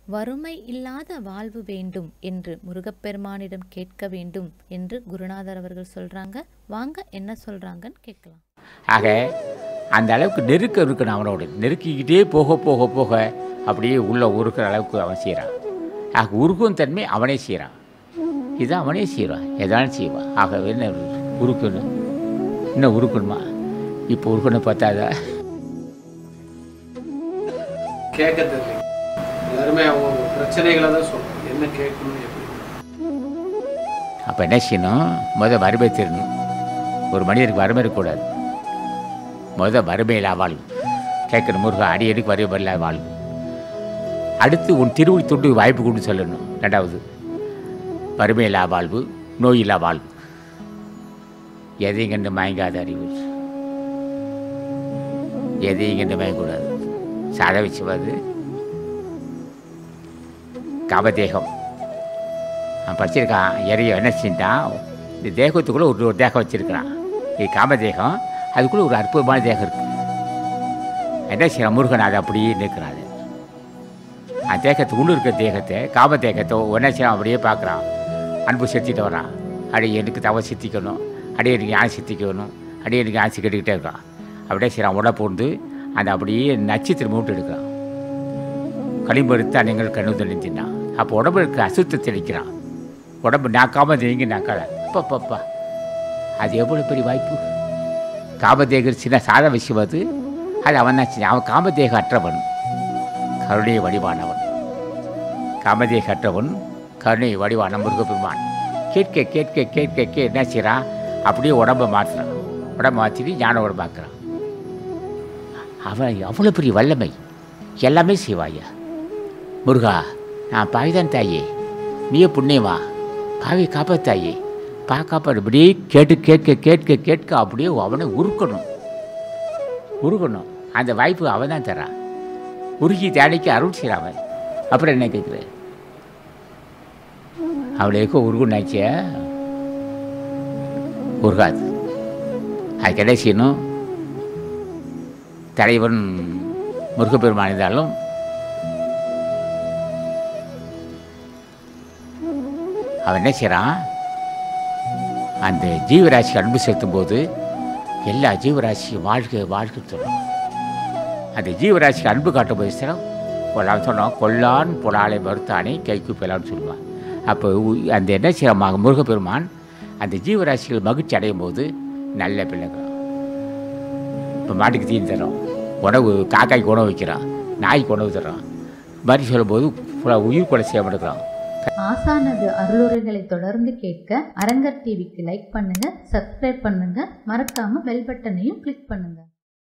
வறுமை இல்லாத வாழ்வு வேண்டும் என்று முருகப்பெருமானிடம் கேட்க வேண்டும் என்று குருநாதர் அவர்கள் சொல்றாங்க வாங்க என்ன சொல்றாங்கன்னு கேட்கலாம் ஆக அந்த அளவுக்கு நெருக்கம் இருக்கணும் அவனோட நெருக்கிக்கிட்டே போக போக போக அப்படியே உள்ள உருக்கிற அளவுக்கு அவன் செய்கிறான் ஆக உருக்கும் தன்மை அவனே செய்கிறான் இதான் அவனே செய்வான் எதாலும் செய்வான் ஆகவே என்ன உருக்கணும் இன்னும் உருக்கணுமா இப்போ உருக்கணும் பார்த்தாதா கேட்க தெரியல எல்லாருமே அவங்க பிரச்சனைகளை தான் சொல்றோம் என்ன கேட்கணும் எப்படி அப்போ என்ன செய்யணும் முத வறுமை தெரியணும் ஒரு மனிதனுக்கு வறுமை இருக்கக்கூடாது முத வறுமையில்லா வாழ்வு கேட்கணும் முருகா அடியடிக்கு வறுமை இல்லாத வாழ்வு அடுத்து உன் திருவடி தொண்டு வாய்ப்பு கொண்டு சொல்லணும் ரெண்டாவது வறுமையில்லா வாழ்வு நோயில்லா வாழ்வு எதையும் கண்டு மயங்காத அறிவு எதையும் கண்டு மயங்கக்கூடாது சாத வச்சுவாது கவதேகம் அவன் படிச்சிருக்கான் எறைய என்ன செஞ்சான் இந்த தேகத்துக்குள்ளே ஒரு ஒரு தேகம் வச்சிருக்கிறான் இது காமதேகம் அதுக்குள்ளே ஒரு அற்புதமான தேகம் இருக்கு என்ன செய்யறான் முருகன் அதை அப்படியே நிற்கிறான் அது. அந்த தேகத்துக்குள்ளே இருக்கிற தேகத்தை காம தேகத்தை என்ன செய்யறான் அப்படியே பார்க்குறான் அன்பு செலுத்திட்டு வரான் அடி எனக்கு தவ சித்திக்கணும் அடி எனக்கு ஞானம் சித்திக்கணும் அடி எனக்கு ஞானம் கேட்டுக்கிட்டே இருக்கான் அப்படியே செய்கிறான் உடம்பு வந்து அந்த அப்படியே நட்சத்திரம் மூட்டு எடுக்கிறான் களிம்பெடுத்து அணைங்கள் கண்ணு தெளிஞ்சினான் அப்போ உடம்பு இருக்க அசுத்தத்தை அடிக்கிறான் உடம்பு நாக்காம நீங்க நாக்கால அப்பப்பப்பா அது எவ்வளோ பெரிய வாய்ப்பு காமதேகர் சின்ன சாத விஷயம் அது அது அவன் தான் செஞ்சான். அவன் காமதேக அற்றவன் கருணை வடிவானவன் காமதேக அற்றவன் கருணை வடிவான முருகப்பெருமான் கேட்க கேட்க கேட்க கேட்க என்ன செய்கிறான் அப்படியே உடம்பை மாற்றுறான் உடம்பை மாற்றிட்டு ஞான உடம்பாக்குறான் அவன் அவ்வளோ பெரிய வல்லமை எல்லாமே செய்வாயா முருகா நான் பாவிதான் தாயே நீயே புண்ணியமா பாவி காப்பாத்தாயே பா காப்பாடு இப்படியே கேட்டு கேட்க கேட்க கேட்க அப்படியே அவனை உருக்கணும் உருக்கணும் அந்த வாய்ப்பு அவன் தான் தரான் உருகி தேடிக்கு அருள் செய்கிறான் அவன் அப்புறம் என்ன கேட்குற அவளுக்கு உருகுனாச்சியா உருகாது அது என்ன செய்யணும் தலைவன் முருகப்பெருமான் இருந்தாலும் அவன் என்ன செய்கிறான் அந்த ஜீவராசிக்கு அன்பு செலுத்தும் போது எல்லா ஜீவராசியும் வாழ்க வாழ்க்கை சொல்லும் அந்த ஜீவராசிக்கு அன்பு காட்டும் போது சிறம் கொள்ளான்னு சொன்னோம் கொல்லான் புலாலை மறுத்தானே கைக்கு பெலான்னு சொல்லுவான் அப்போ உ- அந்த என்ன செய்யறான் முருகப்பெருமான் அந்த ஜீவராசிகள் மகிழ்ச்சி அடையும் போது நல்ல பிள்ளைகள் இப்போ மாட்டுக்கு தீனி தரோம் உணவு காக்காய்க்கு உணவு வைக்கிறான் நாய்க்கு உணவு தர்றான் மாதிரி சொல்லும்போது புறா உயிர் கொலை செய்யாமல் இருக்கிறான் ஆசானது அருளுரைகளை தொடர்ந்து கேட்க அரங்கர் டிவிக்கு லைக் பண்ணுங்க சப்ஸ்கிரைப் பண்ணுங்க மறக்காம பெல் பட்டனையும் கிளிக் பண்ணுங்க